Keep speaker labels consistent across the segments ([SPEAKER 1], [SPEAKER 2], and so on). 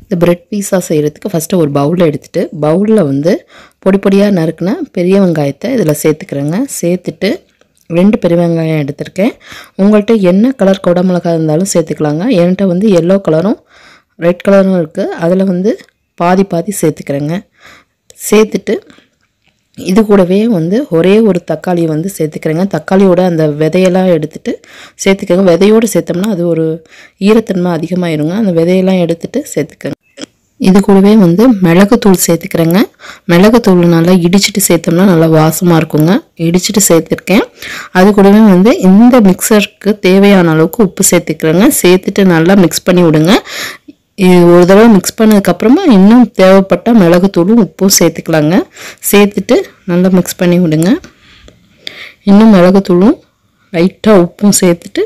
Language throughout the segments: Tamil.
[SPEAKER 1] இந்த பிரெட் பீஸா செய்கிறதுக்கு ஃபஸ்ட்டு ஒரு பவுலில் எடுத்துகிட்டு பவுலில் வந்து பொடி பொடியாக நறுக்குன பெரிய வெங்காயத்தை இதில் சேர்த்துக்கிறேங்க சேர்த்துட்டு ரெண்டு பெரிய வெங்காயம் எடுத்திருக்கேன் உங்கள்கிட்ட என்ன கலர் குடமிளகா இருந்தாலும் சேர்த்துக்கலாங்க என்கிட்ட வந்து எல்லோ கலரும் ரெட் கலரும் இருக்குது அதில் வந்து பாதி பாதி சேர்த்துக்கிறேங்க சேர்த்துட்டு இது கூடவே வந்து ஒரே ஒரு தக்காளி வந்து சேர்த்துக்கிறேங்க தக்காளியோட அந்த விதையெல்லாம் எடுத்துட்டு சேர்த்துக்கங்க விதையோடு சேர்த்தோம்னா அது ஒரு ஈரத்தன்மை அதிகமாயிருங்க அந்த விதையெல்லாம் எடுத்துட்டு சேர்த்துக்கங்க இது கூடவே வந்து மிளகுத்தூள் சேர்த்துக்கிறேங்க மிளகுத்தூள் நல்லா இடிச்சிட்டு சேர்த்தோம்னா நல்லா வாசமாக இருக்குங்க இடிச்சிட்டு சேர்த்துருக்கேன் அது கூடவே வந்து இந்த மிக்சருக்கு தேவையான அளவுக்கு உப்பு சேர்த்துக்கிறேங்க சேர்த்துட்டு நல்லா மிக்ஸ் பண்ணி விடுங்க இது ஒரு தடவை மிக்ஸ் பண்ணதுக்கப்புறமா இன்னும் தேவைப்பட்ட மிளகுத்தூளும் உப்பும் சேர்த்துக்கலாங்க சேர்த்துட்டு நல்லா மிக்ஸ் பண்ணி விடுங்க இன்னும் மிளகுத்தூளும் லைட்டாக உப்பும் சேர்த்துட்டு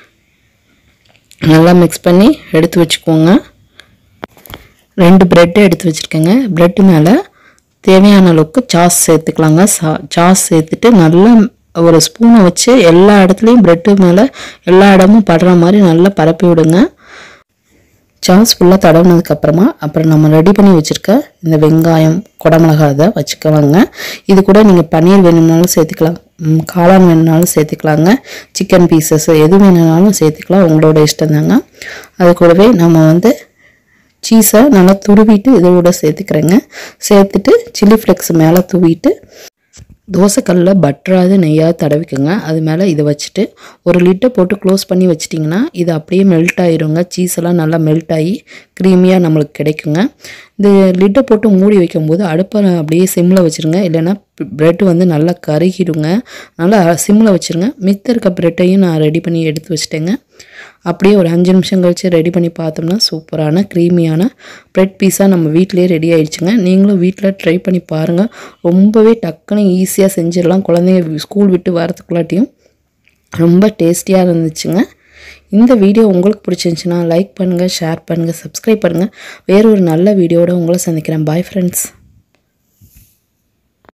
[SPEAKER 1] நல்லா மிக்ஸ் பண்ணி எடுத்து வச்சுக்கோங்க ரெண்டு ப்ரெட்டு எடுத்து வச்சுருக்கேங்க ப்ரெட்டு மேலே தேவையான அளவுக்கு சாஸ் சேர்த்துக்கலாங்க சா சாஸ் சேர்த்துட்டு நல்லா ஒரு ஸ்பூனை வச்சு எல்லா இடத்துலையும் ப்ரெட்டு மேலே எல்லா இடமும் படுற மாதிரி நல்லா பரப்பி விடுங்க சாஸ் ஃபுல்லாக தடவுனதுக்கப்புறமா அப்புறம் நம்ம ரெடி பண்ணி வச்சுருக்க இந்த வெங்காயம் குடமிளகா இதை வச்சுக்கலாங்க இது கூட நீங்கள் பன்னீர் வேணும்னாலும் சேர்த்துக்கலாம் ம், காளான் வேணும்னாலும் சேர்த்துக்கலாங்க சிக்கன் பீசஸ் எது வேணும்னாலும் சேர்த்துக்கலாம் உங்களோட இஷ்டம் தாங்க அது கூடவே நம்ம வந்து சீஸை நல்லா துருவிட்டு இதோட சேர்த்துக்கிறேங்க சேர்த்துட்டு சில்லி ஃப்ளெக்ஸ் மேலே தூவிட்டு தோசைக்கல்லில் பட்டராது நெய்யாவது தடவிக்குங்க அது மேலே இதை வச்சுட்டு ஒரு லிட்டை போட்டு க்ளோஸ் பண்ணி வச்சிட்டிங்கன்னா இது அப்படியே மெல்ட் ஆயிருங்க சீஸ் எல்லாம் நல்லா மெல்ட் ஆகி க்ரீமியாக நம்மளுக்கு கிடைக்குங்க இந்த லிட்டை போட்டு மூடி வைக்கும்போது அடுப்பை அப்படியே சிம்மில் வச்சுருங்க இல்லைன்னா ப்ரெட் வந்து நல்லா கருகிடுங்க நல்லா சிம்மில் வச்சுருங்க மித்த இருக்க ப்ரெட்டையும் நான் ரெடி பண்ணி எடுத்து வச்சிட்டேங்க அப்படியே ஒரு அஞ்சு நிமிஷம் கழிச்சு ரெடி பண்ணி பார்த்தோம்னா சூப்பரான க்ரீமியான ப்ரெட் பீஸா நம்ம வீட்டிலேயே ரெடி ஆயிடுச்சுங்க நீங்களும் வீட்டில் ட்ரை பண்ணி பாருங்கள் ரொம்பவே டக்குன்னு ஈஸியாக செஞ்சிடலாம் குழந்தைங்க ஸ்கூல் விட்டு வரதுக்குள்ளாட்டியும் ரொம்ப டேஸ்டியாக இருந்துச்சுங்க இந்த வீடியோ உங்களுக்கு பிடிச்சிருந்துச்சுன்னா லைக் பண்ணுங்கள் ஷேர் பண்ணுங்கள் சப்ஸ்கிரைப் பண்ணுங்கள் வேற ஒரு நல்ல வீடியோட உங்களை சந்திக்கிறேன் பாய் ஃப்ரெண்ட்ஸ்